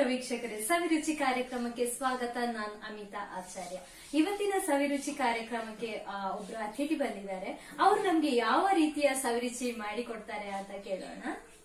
ವೀಕ್ಷಕರೇ ಸವಿರುಚಿ ಕಾರ್ಯಕ್ರಮಕ್ಕೆ ಸ್ವಾಗತ ನಾನು ಅಮಿತಾ ಆಚಾರ್ಯ ಇವತ್ತಿನ ಸವಿರುಚಿ ಕಾರ್ಯಕ್ರಮಕ್ಕೆ ಆ, ಒಬ್ರು ಅತಿಥಿ ಬಂದಿದ್ದಾರೆ ಅವ್ರು ನಮ್ಗೆ ಯಾವ ರೀತಿಯ ಸವಿರುಚಿ ಮಾಡಿಕೊಡ್ತಾರೆ ಅಂತ ಕೇಳೋಣ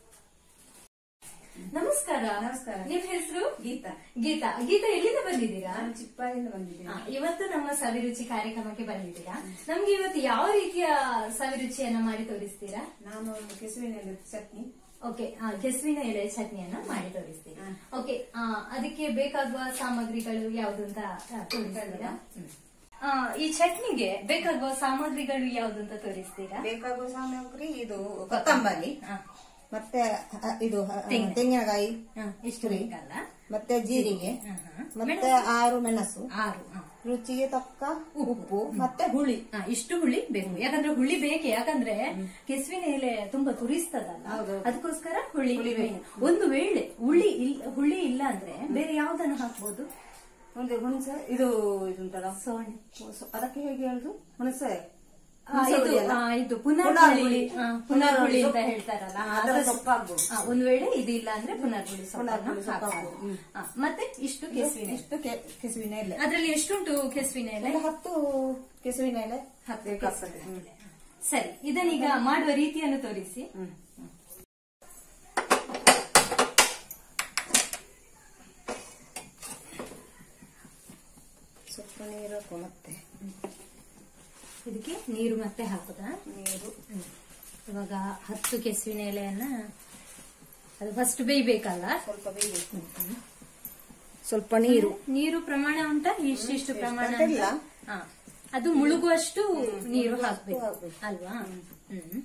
ನಮಸ್ಕಾರ ನಮಸ್ಕಾರ. ನಿಮ್ ಹೆಸರು ಗೀತಾ ಗೀತಾ ಗೀತಾ ಎಲ್ಲಿಂದ ಬಂದಿದ್ದೀರಾ ನಾನು ಚಿಪ್ಪಾಯಿಂದ ಬಂದಿದ್ದೇನೆ ಆ, ಇವತ್ತು ನಮ್ಮ ಸವಿರುಚಿ ಕಾರ್ಯಕ್ರಮಕ್ಕೆ ಬಂದಿದ್ದೀರಾ ನಮ್ಗೆ ಇವತ್ತು ಯಾವ ರೀತಿಯ ಸವಿರುಚಿಯನ್ನ ಮಾಡಿ ತೋರಿಸ್ತೀರಾ ನಾನು ಒಂದು ಕೆಸುವಿನಲ್ಲಿ ಚಟ್ನಿ ಓಕೆ ಕೆಸುವಿನ ಎಲೆ ಚಟ್ನಿಯನ್ನ ಮಾಡಿ ತೋರಿಸ್ತೀರಾ ಹ್ಮ್. ಓಕೆ ಅದಕ್ಕೆ ಬೇಕಾಗುವ ಸಾಮಗ್ರಿಗಳು ಯಾವ್ದು ಅಂತ ಆ, ತೋರಿಸ್ತೀರಾ ಹ್ಮ್. ಆ, ಈ ಚಟ್ನಿಗೆ ಬೇಕಾಗುವ ಸಾಮಗ್ರಿಗಳು ಯಾವ್ದು ಅಂತ ತೋರಿಸ್ತೀರಾ ಬೇಕಾಗುವ ಸಾಮಗ್ರಿ ಇದು ಕೊತ್ತಂಬರಿ ಆ, ಮತ್ತೆ ಅ, ಇದು ಅ, ತೆಂಗಿನ. ತೆಂಗಿನಕಾಯಿ ಆ, ಇಷ್ಟು ಬೇಕಲ್ಲ ಮತ್ತೆ ಜೀರಿಗೆ ಆ, ಹಾ. ಮತ್ತೆ ಆರು ಮೆಣಸು ಆರು ಆ. ರುಚಿಗೆ ತಕ್ಕ ಉಪ್ಪು ಮತ್ತೆ ಹುಳಿ ಆ, ಇಷ್ಟು ಹುಳಿ ಬೇಕು ಯಾಕಂದ್ರೆ ಹುಳಿ ಬೇಕೆ ಯಾಕಂದ್ರೆ ಕೆಸುವಿನ ಎಲೆ ತುಂಬಾ ತುರಿಸ್ತದಲ್ಲ ಹೌದು. ಅದಕ್ಕೋಸ್ಕರ ಹುಳಿ ಹುಳಿ ಬೇಕು. ಒಂದು ವೇಳೆ ಹುಳಿ ಇಲ್- ಹುಳಿ ಇಲ್ಲ ಅಂದ್ರೆ ಬೇರೆ ಯಾವ್ದನ್ನು ಹಾಕ್ಬೋದು ಒಂದು ಹುಣಸೆ ಇದು ಇದುಂಟಲ್ಲ ಸೋಣೆ ಸೊ- ಅದಕ್ಕೆ ಹೇಗೆ ಹೇಳುದು ಹುಣಸೆ ಆ, ಹುಣಸೆ ಇದು ಹುಳಿ ಅಲ್ಲ? ಆ, ಇದು ಪುನರ್ ಪುನರ್ ಹುಳಿ ಹುಳಿ. ಆ, ಪುನರ್ ಹುಳಿ ಅಂತ ಸೊಪ್ಪು. ಹೇಳ್ತಾರಲ್ಲ ಆ, ಅದರ ಅದು- ಸೊಪ್ಪು ಹಾಕ್ಬೋದು. ಆ, ಒಂದ್ ವೇಳೆ ಇದಿಲ್ಲ ಅಂದ್ರೆ ಪುನರ್ ಹುಳಿ ಪುನರ್ ಹುಳಿ ಸೊಪ್ಪು ಹಾಕ್ಬೋದು. ಹಾಕ್ಬೋದು. ಹ್ಮ್. ಆ, ಮತ್ತೆ ಇಷ್ಟು ಕೆಸುವಿನ ಎಲೆ. ಎಷ್ಟು ಕೆ- ಕೆಸುವಿನ ಎಲೆ ಅದ್ರಲ್ಲಿ ಎಷ್ಟುಂಟು ಕೆಸುವಿನ ಎಲೆ ಒಂದು ಹತ್ತು ಕೆಸುವಿನ ಎಲೆ ಹತ್ತು ಬೇಕಾಗ್ತದೆ ಕೆಸುವಿನ ಎಲೆ. ಸರಿ ಇದನ್ನೀಗ ಮಾಡುವ ರೀತಿಯನ್ನು ತೋರಿಸಿ ಹ್ಮ್. ಸ್ವಲ್ಪ ನೀರು ಹಾಕು ಮತ್ತೆ ಇದಕ್ಕೆ ನೀರು ಮತ್ತೆ ಹಾಕುದಾ ನೀರು ಹ್ಮ್. ಇವಾಗ ಹತ್ತು ಕೆಸುವಿನ ಎಲೆಯನ್ನ ಅದು ಫಸ್ಟ್ ಬೇಯ್ಬೇಕಲ್ಲ ಸ್ವಲ್ಪ ಬೇಯಬೇಕು ಸ್ವಲ್ಪ ನೀರು ನೀರು ಪ್ರಮಾಣ ಉಂಟಾ ಇಷ್ಟಿಷ್ಟು ಪ್ರಮಾಣ ಅಂತ ಇಲ್ಲ. ಅಂತ? ಹಾ. ಅದು ಮುಳುಗುವಷ್ಟು ನೀರು ಹಾಕ್ಬೇಕು ಹಾಕ್ಬೇಕು. ಅಲ್ವಾ ಹ್ಮ್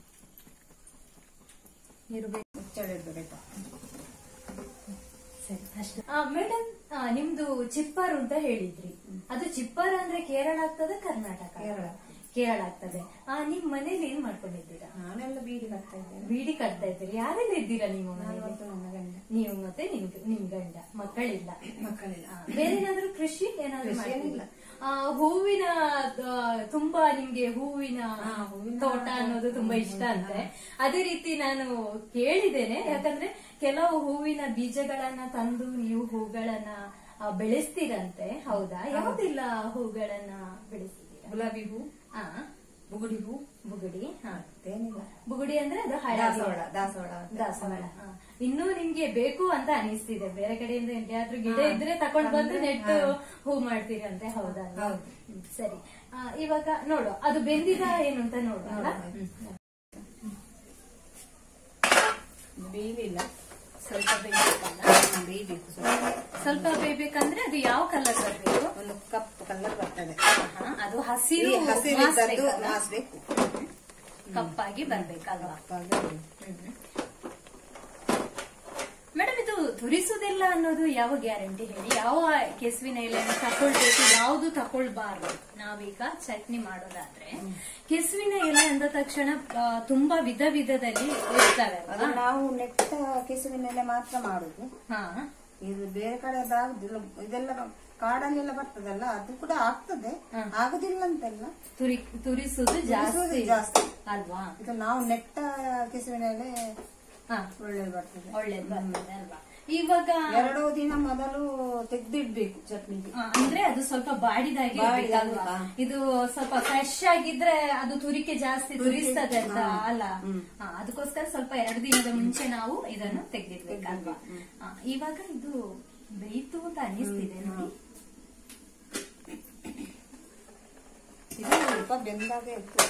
ನೀರು ಬೇಕು ಮುಚ್ಚಳ ಇಡ್ಬೇಕಾಯ್ತಾ ಸರಿ ಅಷ್ಟು ಮೇಡಮ್ ನಿಮ್ದು ಚಿಪ್ಪಾರು ಅಂತ ಹೇಳಿದ್ರಿ ಅದು ಚಿಪ್ಪಾರು ಅಂದ್ರೆ ಕೇರಳ ಆಗ್ತದ ಕರ್ನಾಟಕ ಕೇರಳ. ಕೇರಳ ಆಗ್ತದೆ ಆ ನಿಮ್ ಮನೇಲಿ ಏನ್ ಮಾಡ್ಕೊಂಡಿದ್ದೀರಾ ನಾನೆಲ್ಲ ಬೀಡಿ ಬರ್ತಾ ಇದ್ದೇನೆ ಬೀಡಿ ಕಟ್ತಾ ಇದ್ದೀರಿ ಯಾರೆಲ್ಲ ಇದ್ದೀರಾ ನೀವು ನಾನು ಮನೇಲಿ ಮತ್ತು ನನ್ನ ಗಂಡ ನೀವು ಮತ್ತೆ ನಿಮ್ ನಿಮ್ ಗಂಡ ಮಕ್ಕಳಿಲ್ಲ ಮಕ್ಕಳಿಲ್ಲ ಆ, ಬೇರೆ ಏನಾದ್ರೂ ಕೃಷಿ ಏನಾದ್ರೂ ಕೃಷಿ ಮಾಡ್ತೀರಾ? ಏನಿಲ್ಲ. ಆ, ಹೂವಿನ ಆ, ತುಂಬಾ ನಿಮ್ಗೆ ಹೂವಿನ ಹಾ, ಹೂವಿನ ತೋಟ ಅನ್ನೋದು ತುಂಬಾ ಇಷ್ಟ ಅಂತೆ ಅದೇ ರೀತಿ ನಾನು ಕೇಳಿದ್ದೇನೆ ಯಾಕಂದ್ರೆ ಕೆಲವು ಹೂವಿನ ಬೀಜಗಳನ್ನ ತಂದು ನೀವು ಹೂಗಳನ್ನ ಆ, ಬೆಳೆಸ್ತೀರಂತೆ ಹೌದಾ ಯಾವ್ದಿಲ್ಲ ಹೂಗಳನ್ನ ಬೆಳೆಸಿದ್ದೀರಾ ಗುಲಾಬಿ ಹೂ ಆ ಬುಗುಡಿ ಹೂ ಬುಗುಡಿ ಹಾ ಮತ್ತೇನಿಲ್ಲ ಬುಗುಡಿ ಅಂದ್ರೆ ಅದು ಹಳದಿ ದಾಸವಾಳ ದಾಸವಾಳ ಅಂತ. ದಾಸವಾಳ ಹಾ. ಇನ್ನೂ ನಿಮ್ಗೆ ಬೇಕು ಅಂತ ಅನಿಸ್ತಿದೆ ಬೇರೆ ಕಡೆಯಿಂದ ಎಲ್ಲಿಯಾದ್ರೂ ಗಿಡ ಹಾ. ಇದ್ರೆ ತಕೊಂಡ್ ಬಂದು ಅಂದ್ರೆ, ನೆಟ್ಟು ಹಾ. ಹೂ ಮಾಡ್ತೀರಂತೆ ಹೌದಲ್ಲ ಹೌದು. ಹ್ಮ್, ಸರಿ ಆ, ಇವಾಗ ನೋಡು ಅದು ಬೆಂದಿದ ಏನು ಅಂತ ನೋಡುವ ನೋಡುವ. ಬೇಯಲಿಲ್ಲ ಸ್ವಲ್ಪ ಬೇಯ್ಬೇಕಲ್ಲ ಬೇಯಬೇಕು ಸ್ವಲ್ಪ ಸ್ವಲ್ಪ ಬೇಯ್ಬೇಕಂದ್ರೆ ಅದು ಯಾವ ಕಲರ್ ಬರಬೇಕು ಒಂದು ಕಪ್ ಕಲರ್ ಬರ್ತದೆ ಅದು ಹಸಿರು ಈ ಹಸಿರು ಇದ್ದದ್ದು ಮಾಸ್ಬೇಕಲ್ಲ? ಮಾಸ್ಬೇಕು ಕಪ್ಪಾಗಿ ಬರ್ಬೇಕಲ್ವಾ ಕಪ್ಪಾಗಿ ಮೇಡಮ್ ಇದು ತುರಿಸುವುದಿಲ್ಲ ಅನ್ನೋದು ಯಾವ ಗ್ಯಾರಂಟಿ ಹೇಳಿ ಯಾವ ಕೆಸುವಿನ ಎಲೆಯನ್ನು ತಕೊಳ್ಬೇಕು ಯಾವುದು ತಕೊಳ್ಬಾರ್ದು ನಾವೀಗ ಚಟ್ನಿ ಮಾಡೋದಾದ್ರೆ ಕೆಸುವಿನ ಎಲೆ ಅಂದ ತಕ್ಷಣ ಆ, ತುಂಬಾ ವಿಧ ವಿಧದಲ್ಲಿ ಇರ್ತವೆ ಅದು ಅಲ್ವಾ? ನಾವು ನೆಟ್ಟ ಕೆಸುವಿನೆಲೆ ಮಾತ್ರ ಮಾಡುದು ಹಾ ಇದು ಬೇರೆ ಕಡೆ ಅದು ಆಗುದಿಲ್ಲ ಇದೆಲ್ಲ ಕಾಡಲ್ಲೆಲ್ಲ ಬರ್ತದಲ್ಲ ಅದು ಕೂಡ ಆಗ್ತದೆ ಹ. ಆಗುದಿಲ್ಲ ಅಂತೆಲ್ಲ ತುರಿ ತುರಿಸುವುದು ಜಾಸ್ತಿ ತುರಿಸುವುದು ಜಾಸ್ತಿ. ಅಲ್ವಾ ಇದು ನಾವು ನೆಟ್ಟ ಕೆಸುವಿನೆಲೆ ಹಾ ಒಳ್ಳೇದು ಬರ್ತದೆ ಒಳ್ಳೇದು ಬರ್ತದೆ ಅಲ್ವಾ ಇವಾಗ ಎರಡು ದಿನ ಮೊದಲು ತೆಗ್ದಿಡ್ಬೇಕು ಚಟ್ನಿಗೆ ಆ, ಅಂದ್ರೆ ಅದು ಸ್ವಲ್ಪ ಬಾಡಿದಾಗೆ ಬಾಡಿದಾಗೆ, ಇರ್ಬೇಕಲ್ವಾ? ಹಾ. ಇದು ಸ್ವಲ್ಪ ಫ್ರೆಶ್ ಆಗಿದ್ರೆ ಅದು ತುರಿಕೆ ಜಾಸ್ತಿ ತುರಿಕೆ, ತುರಿಸ್ತದೆ ಅಂತ ಹಾ. ಅಲ್ಲ ಹ್ಮ್. ಆ, ಅದಕ್ಕೋಸ್ಕರ ಸ್ವಲ್ಪ ಎರಡು ದಿನದ ಮುಂಚೆ ನಾವು ಇದನ್ನು ತೆಗೆದಿರ್ಬೇಕಲ್ವಾ ಹ್ಮ್. ಆ, ಇವಾಗ ಇದು ಬೇಯಿತು ಅಂತ ಅನಿಸ್ತಿದೆ ಹ್ಮ್, ನೋಡಿ ಇದು ಸ್ವಲ್ಪ ಬೆಂದಾಗ ಇತ್ತು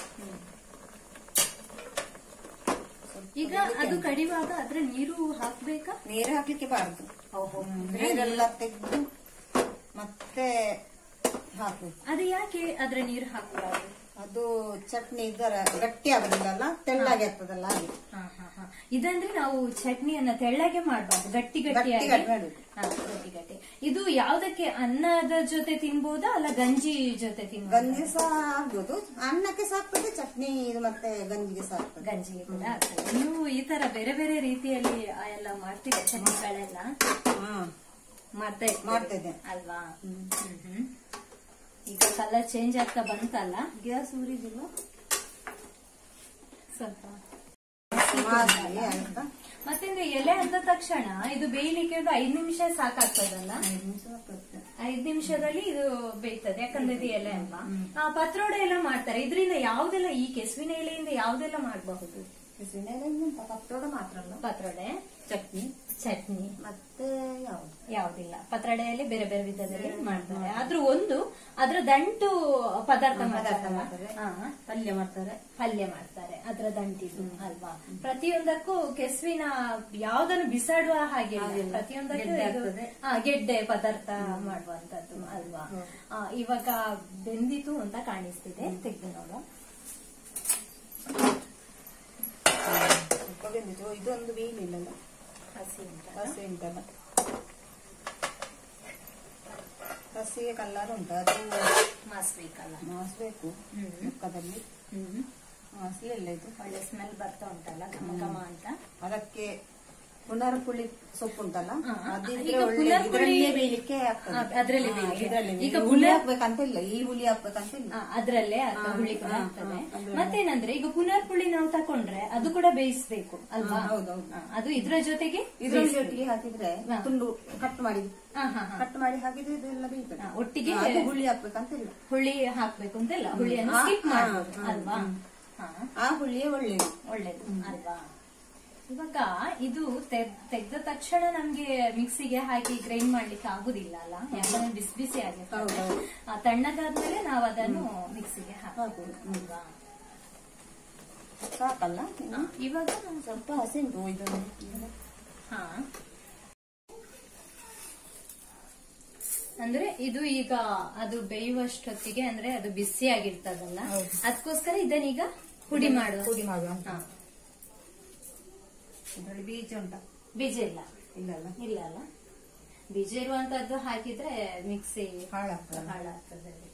ಸ್ವಲ್ಪ ಈಗ ಬೇಯಲಿಕ್ಕೆ ಅದು ಕಡಿವಾಗ ಅದ್ರ ನೀರು ಹಾಕ್ಬೇಕಾ ನೀರು ಹಾಕ್ಲಿಕ್ಕೆ ಬಾರದು ಓಹೋ ನೀರೆಲ್ಲ ತೆಗೆದು ಮತ್ತೆ ಹಾಕು ಅದು ಯಾಕೆ ಅದ್ರ ನೀರು ಹಾಕಬಾರ್ದು ಅದು ಚಟ್ನಿ ಇದರ ಗಟ್ಟಿ ಆಗುದಿಲ್ಲಲ್ಲ ತೆಳ್ಳಗೆ ಆಗ್ತದಲ್ಲ ಹಾಗೆ ಹಾ, ಹಾ, ಹಾ. ಇದಂದ್ರೆ ನಾವು ಚಟ್ನಿಯನ್ನ ತೆಳ್ಳಗೆ ಮಾಡಬಾರ್ದು ಗಟ್ಟಿ ಗಟ್ಟಿಯಾಗಿ ಗಟ್ಟಿ ಮಾಡ್ಬೇಕು. ಹಾ, ಗಟ್ಟಿ ಗಟ್ಟಿ ಇದು ಯಾವ್ದಕ್ಕೆ ಅನ್ನದ ಜೊತೆ ತಿನ್ಬೋದಾ ಅಲ್ಲ ಗಂಜಿ ಜೊತೆ ತಿನ್ಬೋದಾ ಗಂಜಿ ಸಹ ಆಗ್ಬೋದು ಅನ್ನಕ್ಕೆ ಸಹ ಆಗ್ತದೆ ಚಟ್ನಿ ಇದು ಮತ್ತೆ ಗಂಜಿಗೆ ಸಹ ಆಗ್ತದೆ ಗಂಜಿಗೆ ಕೂಡ ಆಗ್ತದೆ ನೀವು ಈ ತರ ಬೇರೆ ಬೇರೆ ರೀತಿಯಲ್ಲಿ ಆ ಎಲ್ಲ ಮಾಡ್ತೀರಾ ಚಟ್ನಿಗಳೆಲ್ಲ ಹಾ ಮಾಡ್ತಾ ಇರ್ತೀರಿ. ಮಾಡ್ತಾ ಇದ್ದೇನೆ. ಅಲ್ವಾ ಹ್ಮ್, ಹ್ಮ್. ಈಗ ಕಲರ್ ಚೇಂಜ್ ಆಗ್ತಾ ಬಂತಲ್ಲ ಗ್ಯಾಸ್ ಉರಿದಿಲ್ಲ ಸ್ವಲ್ಪ ಮಾಡಿ ಆಯ್ತಾ ಮತ್ತೆ ಎಲೆ ಅಂದ ತಕ್ಷಣ ಇದು ಬೇಯಲಿಕ್ಕೆ ಒಂದು ಐದ್ ನಿಮಿಷ ಸಾಕಾಗ್ತದಲ್ಲ ಐದು ನಿಮಿಷ ಬರ್ತದೆ ಐದ್ ನಿಮಿಷದಲ್ಲಿ ಇದು ಬೇಯ್ತದೆ ಯಾಕಂದ್ರೆ ಇದು ಎಲೆ ಅಲ್ವಾ ಆ, ಪತ್ರೋಡೆ ಎಲ್ಲ ಮಾಡ್ತಾರೆ ಇದರಿಂದ ಯಾವ್ದೆಲ್ಲ ಈ ಕೆಸುವಿನ ಎಲೆಯಿಂದ ಯಾವ್ದೆಲ್ಲ ಮಾಡಬಹುದು ಕೆಸುವಿನ ಎಲೆ ಉಂಟ ಪತ್ರೋಡ ಮಾತ್ರ ಅಲ್ಲ ಪತ್ರೋಡೆ ಚಟ್ನಿ ಚಟ್ನಿ ಮತ್ತೆ ಯಾವುದು ಯಾವ್ದಿಲ್ಲ ಪತ್ರೊಡೆಯಲ್ಲಿ ಬೇರೆ ಬೇರೆ ವಿಧದಲ್ಲಿ ಮಾಡ್ತಾರೆ ಆದ್ರೂ ಒಂದು ಅದ್ರ ದಂಟು ಪದಾರ್ಥ ಪದಾರ್ಥ ಮಾಡ್ತಾರೆ ಮಾಡ್ತಾರೆ ಹಾ. ಪಲ್ಯ ಮಾಡ್ತಾರೆ ಪಲ್ಯ ಮಾಡ್ತಾರೆ ಅದ್ರ ದಂಟಿದು ಅಲ್ವಾ ಪ್ರತಿಯೊಂದಕ್ಕೂ ಕೆಸುವಿನ ಯಾವ್ದನ್ನು ಬಿಸಾಡುವ ಹಾಗೆ ಇಲ್ಲ. ಹಾಗಿಲ್ಲ. ಪ್ರತಿಯೊಂದಕ್ಕೂ ಗೆಡ್ಡೆ ಇದು ಆಗ್ತದೆ. ಹಾ, ಗೆಡ್ಡೆ ಪದಾರ್ಥ ಮಾಡುವಂತದ್ದು ಅಲ್ವಾ ಆ, ಇವಾಗ ಬೆಂದಿತು ಅಂತ ಕಾಣಿಸ್ತಿದೆ ತೆಗೆದು ನೋಡುವ ಸ್ವಲ್ಪ ಬೆಂದಿತ್ತು ಇದೊಂದು ಬೇಯಲಿಲ್ಲಲ್ಲ ಹಸಿ ಅಂತ ಹಸಿ ಉಂಟಲ್ಲ ಹಸಿಗೆ ಕಲ್ಲರ್ ಉಂಟು ಅದು ಮಾಸ್ಬೇಕಲ್ಲ ಮಾಸ್ಬೇಕು ಹ್ಮ್. ಮುಖದಲ್ಲಿ ಹ್ಮ್ ಮಾಸ್ಲಿಲ್ಲ ಇದು ಒಳ್ಳೆ ಸ್ಮೆಲ್ ಬರ್ತಾ ಉಂಟಲ್ಲ ಘಮ ಘಮ ಅಂತ ಅದಕ್ಕೆ ಪುನರ್ ಪುಳಿ ಸೊಪ್ಪು ಉಂಟಲ್ಲ ಹಾ, ಅದಿದ್ರೆ ಈಗ ಒಳ್ಳೆ ಪುನರ್ ಪುಳಿ- ಇದರಲ್ಲೇ ಬೇಯಲಿಕ್ಕೆ ಆಗ್ತದೆ ಹಾ, ಅದ್ರಲ್ಲಿ ಹಾ, ಬೇಯ್ಲಿಕ್ಕೆ. ಇದ್ರಲ್ಲಿ ಈಗ ಈಗ ಹುಳಿ ಪುನರ್- ಹಾಕ್ಬೇಕಂತ ಇಲ್ಲ ಈ ಹುಳಿ ಹಾಕ್ಬೇಕಂತ ಇಲ್ಲ ಆ, ಅದ್ರಲ್ಲೇ ಅರ್ಧ ಹಾ, ಹುಳಿ ಕೂಡ ಹಾ, ಆಗ್ತದೆ ಹಾ, ಅದ್ರಲ್ಲೇ. ಮತ್ತೇನಂದ್ರೆ ಈಗ ಪುನರ್ ಪುಳಿ ನಾವು ತಕೊಂಡ್ರೆ ಅದು ಕೂಡ ಬೇಯಿಸ್ಬೇಕು ಅಲ್ವಾ ಹಾ, ಹೌದೌದು. ಆ, ಅದು ಇದ್ರ ಜೊತೆಗೆ ಇದ್ರ ಬೇಯಿಸ್ಬೇಕು. ಒಟ್ಟಿಗೆ ಹಾಕಿದ್ರೆ ಹಾ. ತುಂಡು ಕಟ್ ಮಾಡಿ ಹಾ, ಹಾ, ಹಾ. ಕಟ್ ಮಾಡಿ ಹಾಕಿದ್ರೆ ಇದೆಲ್ಲ ಬೇಯ್ತದೆ ಹಾ, ಒಟ್ಟಿಗೆ ಹಾ, ಅದು ಹುಳಿ ಹಾಕ್ಬೇಕಂತ ಇಲ್ಲ ಹುಳಿ ಹಾಕ್ಬೇಕು ಅಂತೆಲ್ಲ ಹುಳಿಯನ್ನು ಹಾ, ಸ್ಕಿಪ್ ಹಾ, ಮಾಡ್ಬೋದು ಹಾ, ಅಲ್ವಾ ಹ್ಮ್. ಹಾ, ಆ ಹುಳಿಯೇ ಒಳ್ಳೇದು ಒಳ್ಳೇದು ಅಲ್ವಾ ಇವಾಗ ಇದು ತೆಗೆದ ತಕ್ಷಣ ನಮ್ಗೆ ಮಿಕ್ಸಿಗೆ ಹಾಕಿ ಗ್ರೈಂಡ್ ಮಾಡ್ಲಿಕ್ಕೆ ಆಗುದಿಲ್ಲ ಅಲ್ಲ ಯಾಕಂದ್ರೆ ಬಿಸಿ ಬಿಸಿ ಆಗಿರ್ತದೆ ಹೌದು. ಆ, ತಣ್ಣಗಾದ್ಮೇಲೆ ನಾವು ಅದನ್ನು ಮಿಕ್ಸಿಗೆ ಹಾಕಬಹುದು ಹಾಕುದು. ಅಲ್ವಾ ಸಾಕಲ್ಲ ಆ, ಇವಾಗ ಸ್ವಲ್ಪ ಹಸಿ ಉಂಟು ಇದೊಂದು ಹಾ ಅಂದ್ರೆ ಇದು ಈಗ ಅದು ಬೇಯುವಷ್ಟೊತ್ತಿಗೆ ಅಂದ್ರೆ ಅದು ಬಿಸಿ ಆಗಿರ್ತದಲ್ಲ ಹೌದು. ಅದಕ್ಕೋಸ್ಕರ ಇದನ್ನೀಗ ಪುಡಿ ಮಾಡುವ ಪುಡಿ ಮಾಡುವ ಅಂತ ಹಾ. ಇದರಲ್ಲಿ ಬೀಜ ಉಂಟ ಬೀಜ ಇಲ್ಲ ಇಲ್ಲಲ್ಲ ಇಲ್ಲ ಅಲ್ಲ ಬೀಜ ಇರುವಂತದ್ದು ಹಾಕಿದ್ರೆ ಮಿಕ್ಸಿ ಹಾಳಾಗ್ತದೆ ಹಾಳಾಗ್ತದೆ ಅದು.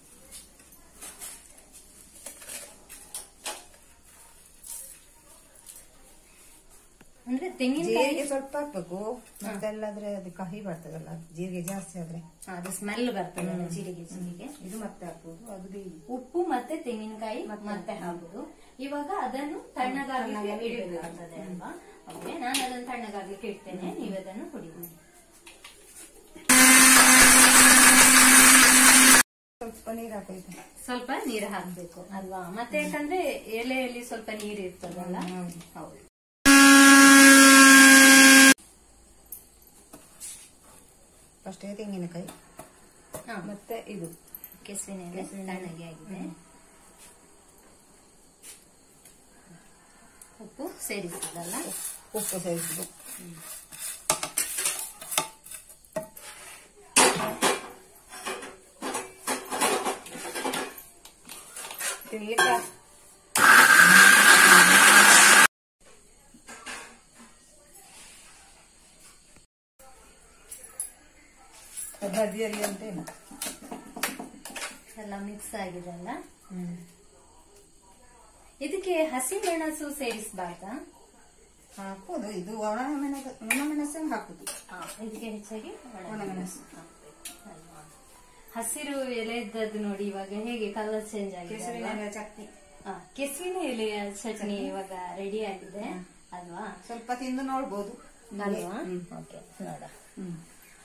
ಅಂದ್ರೆ ತೆಂಗಿನಕಾಯಿ ಜೀರಿಗೆ ಸ್ವಲ್ಪ ಹಾಕ್ಬೇಕು ಮತ್ತೆಲ್ಲಾದ್ರೆ ಅದು ಕಹಿ ಬರ್ತದಲ್ಲ ಜೀರಿಗೆ ಜಾಸ್ತಿ ಆದ್ರೆ ಹಾ, ಅದು ಸ್ಮೆಲ್ ಬರ್ತದಲ್ಲ ಜೀರಿಗೆ ಜೀರಿಗೆ ಇದು ಮತ್ತೆ ಹಾಕ್ಬೋದು ಅದು ಬೇಯಿ ಉಪ್ಪು ಮತ್ತೆ ತೆಂಗಿನಕಾಯಿ ಮತ್ತೆ ಹಾಕುದು ಇವಾಗ ಅದನ್ನು ತಣ್ಣಗಾಗಲಿಕ್ಕೆ ಇಡಬೇಕಾಗ್ತದೆ ಅಲ್ವಾ ಓಕೆ ನಾನು ಅದನ್ನು ತಣ್ಣಗಾಗ್ಲಿಕ್ಕೆ ಇಡ್ತೇನೆ ನೀವು ಅದನ್ನು ಕುಡಿ ಸ್ವಲ್ಪ ನೀರು ಹಾಕಬೇಕು ಸ್ವಲ್ಪ ನೀರು ಹಾಕ್ಬೇಕು ಅಲ್ವಾ ಮತ್ತೆ ಯಾಕಂದ್ರೆ ಎಲೆಯಲ್ಲಿ ಸ್ವಲ್ಪ ನೀರು ಇರ್ತದಲ್ಲ ಹೌದು. ಹೌದು ಫಸ್ಟ್ ತೆಂಗಿನಕಾಯಿ ಹಾ, ಮತ್ತೆ ಇದು ಕೆಸುವಿನ ಎಲೆ ತಣ್ಣಗೆ ಆಗಿದೆ ಉಪ್ಪು ಸೇರಿಸದಲ್ಲ ಉಪ್ಪು ಸೇರಿಸುದು ತಿನ್ಲಿಕ್ಕೆ ಬದಿಯಲ್ಲಿ ಅಂತೇನು ಎಲ್ಲ ಮಿಕ್ಸ್ ಆಗಿದೆ ಅಲ್ಲ ಹ್ಮ್ ಇದಕ್ಕೆ ಹಸಿ ಮೆಣಸು ಸೇರಿಸಬಾರ್ದಾ ಹಾಕೋದು ಇದು ಒಣ ಮೆಣಸು ಒಣ ಮೆಣಸು ಹಾಕುದು ಇದಕ್ಕೆ ಹೆಚ್ಚಾಗಿ ಒಣಮೆಣಸು. ಅಲ್ವಾ? ಹಸಿರು ಎಲೆ ಇದ್ದದ್ದು ನೋಡಿ ಇವಾಗ ಹೇಗೆ ಕಲರ್ ಚೇಂಜ್ ಆಗಿದೆ ಕೆಸುವಿನ ಅಲ್ವಾ? ಎಲೆ ಚಟ್ನಿ ಆ, ಕೆಸುವಿನ ಎಲೆಯ ಚಟ್ನಿ ಇವಾಗ ರೆಡಿ ಆಗಿದೆ ಅಲ್ವಾ ಸ್ವಲ್ಪ ತಿಂದು ನೋಡ್ಬೋದು ಅಲ್ವಾ ಹ್ಮ್. ಓಕೆ ನೋಡ ಹ್ಮ್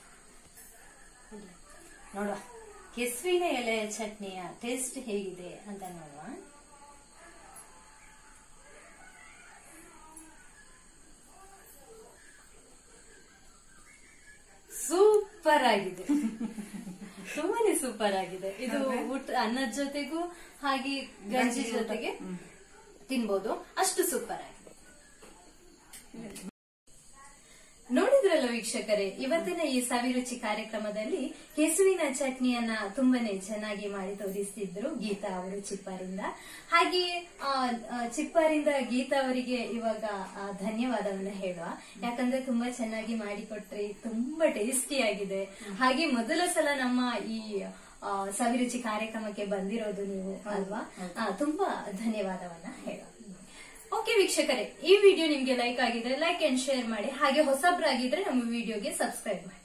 ನೋಡುವ ಕೆಸುವಿನ ಎಲೆಯ ಚಟ್ನಿಯ ಟೇಸ್ಟ್ ಹೇಗಿದೆ ಅಂತ ನೋಡುವ ಸೂಪರ್ ಆಗಿದೆ ತುಂಬಾನೇ ಸೂಪರ್ ಆಗಿದೆ ಇದು ಊಟ ಅನ್ನದ ಜೊತೆಗೂ ಹಾಗೆ ಗಂಜಿ ಜೊತೆಗೆ ತಿನ್ಬೋದು ಅಷ್ಟು ಸೂಪರ್ ಆಗಿದೆ ನೋಡಿದ್ರಲ್ಲ ವೀಕ್ಷಕರೇ ಇವತ್ತಿನ ಈ ಸವಿರುಚಿ ಕಾರ್ಯಕ್ರಮದಲ್ಲಿ ಕೆಸುವಿನ ಚಟ್ನಿಯನ್ನ ತುಂಬಾನೇ ಚೆನ್ನಾಗಿ ಮಾಡಿ ತೋರಿಸ್ತಿದ್ರು ಗೀತಾ ಅವರು ಚಿಪ್ಪಾರಿಂದ ಹಾಗೆ ಆ, ಆ, ಚಿಪ್ಪಾರಿಂದ ಗೀತಾ ಅವರಿಗೆ ಇವಾಗ ಆ, ಧನ್ಯವಾದವನ್ನ ಹೇಳುವ ಯಾಕಂದ್ರೆ ತುಂಬಾ ಚೆನ್ನಾಗಿ ಮಾಡಿಕೊಟ್ರಿ ತುಂಬಾ ಟೇಸ್ಟಿ ಆಗಿದೆ ಹಾಗೆ ಮೊದಲ ಸಲ ನಮ್ಮ ಈ ಆ, ಸವಿರುಚಿ ಕಾರ್ಯಕ್ರಮಕ್ಕೆ ಬಂದಿರೋದು ನೀವು ಅಲ್ವಾ ಆ, ತುಂಬಾ ಧನ್ಯವಾದವನ್ನ ಹೇಳುವ ಓಕೆ ವೀಕ್ಷಕರೇ ಈ ವಿಡಿಯೋ ನಿಮ್ಗೆ ಲೈಕ್ ಆಗಿದ್ರೆ ಲೈಕ್ ಅಂಡ್ ಶೇರ್ ಮಾಡಿ ಹಾಗೆ ಹೊಸಬ್ರಾಗಿದ್ರೆ ನಮ್ಮ ವಿಡಿಯೋಗೆ ಸಬ್ಸ್ಕ್ರೈಬ್ ಮಾಡಿ